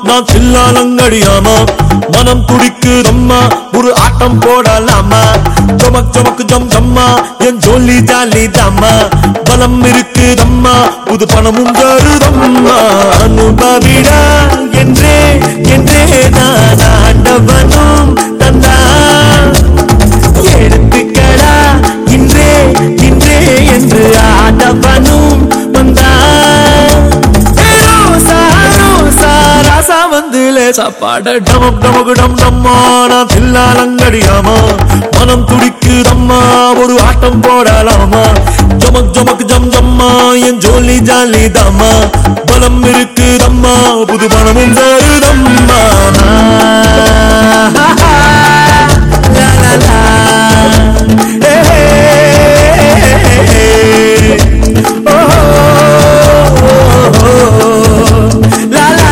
நான் சில்லாலங்கடியாமா மனம் துடிக்குதம்மா ஒரு ஆட்டம் போடலாமா ஜமக் ஜமக்கு ஜம் ஜம்மா என் ஜோலி ஜாலி தாமா பலம் இருக்குதம்மா புது பணமும் தருதம்மா அனுபவிடா என்றே என்றே நான் ஆண்டவனும் தந்தா எடுத்துக்கடா இன்றே இன்றே என்று ஆடவனும் வந்தான் ரோசா ரோசா ராசா வந்து லேசா பாட டமம் டமகு டம் டம்மா நான் தில்லாலங்கடியாமா மனம் துடிக்குதம்மா ஒரு ஆட்டம் போடலாமா ஜமக் ஜமக் ஜம் ஜம்மா என் ஜோலி ஜாலி தாமா பலம் இருக்குதம்மா புது பணமும் தருதம்மா லா லா லா ஏ ஓ லா லா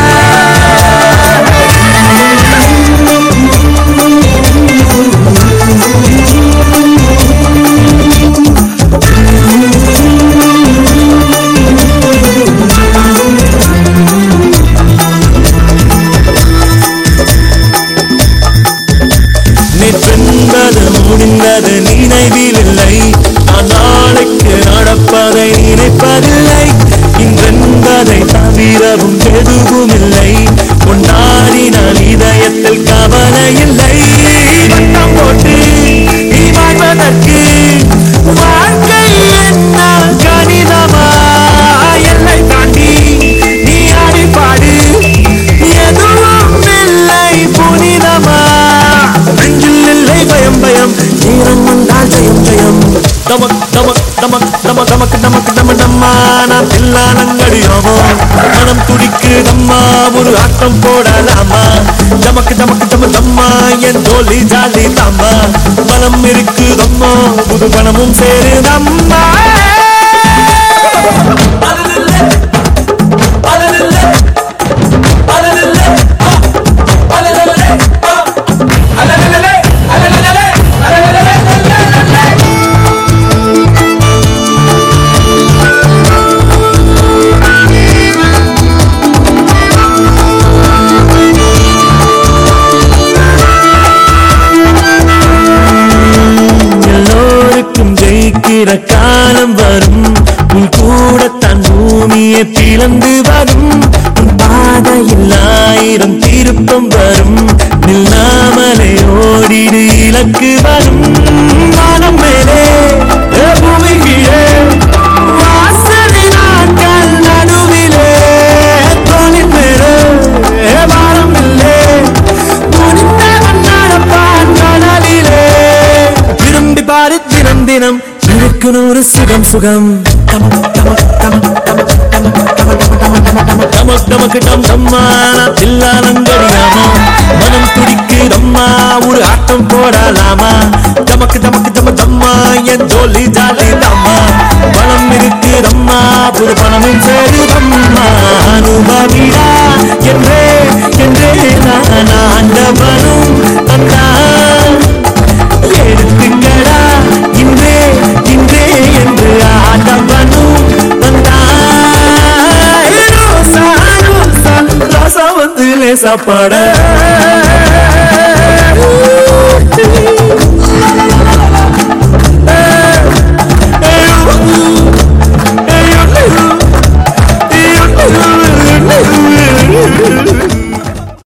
நேற்றென்பது முடிந்தது நினைவில் இல்லை நான் நாளைக்கு நடப்பதை நினைப்பதில்லை இன்றென்பதை தவிரவும் எதுவும் இல்லை கொண்டாடினால் இதயத்தில் கவலை இல்லை வட்டம் போட்டு நீ வாழ்வதற்கு வாழ்க்கை என்ன கணிதமா எல்லை தாண்டி நீ ஆடி பாடு எதுவும் இல்லை புனிதமா நெஞ்சில் இல்லை பயம் பயம் நேரம் வந்தால் ஜெயம் ஜெயம் தமக் தமக் தமக் தம தமக்கு நமக்கு நம்ம நம்மா நான் தில்லானங்கடியோமோ மனம் துடிக்கு தம்மா ஒரு ஆட்டம் போடலாமா தமக்கு தமக்கு தம தம்மா என் தோழி ஜாலி தாம்மா பலம் இருக்கு தம்மா புது பணமும் சேருதம்மா எல்லோருக்கும் ஜெயிக்கிற காலம் வரும் உன் கூடத்தான் பூமியை பிளந்து வரும் உன் பாதையில் ஆயிரம் திருப்பம் வரும் நில்லாமலே ஓடிடு இலக்கு வரும் வானம் மேலே ஏ பூமி கீழே வாசனை நாட்கள் நடுவிலே தோளின் மேலே ஏ வானம் இல்லே துணிந்தவன் நடப்பான் கடலிலே விரும்பி பாரு தினம் தினம் இருக்கு நூறு சுகம் சுகம் தமக் தமக் தமக் தமக் தமக் தமக் தமக் தமக் தமக் தமக் தமக்கு டம் தம்மா தில்லாலங்கடியாமா மனம் துடிக்கு தம்மா ஒரு ஆட்டம் போடலாமா தமக்கு தமக்கு தம தம்மா என் ஜோலி ஜாலி தம்மா பணம் இருக்கு தம்மா புது பணமும் சேரு தம்மா அனுபவிடா என்றே என்றே நான் ஆண்டவனும் தந்தான் எடுத்துக்கடா இன்றே இன்றே என்று ஆடவனும் வந்தாய் ரோசா ரோசா ராசா வந்து லேசா பாட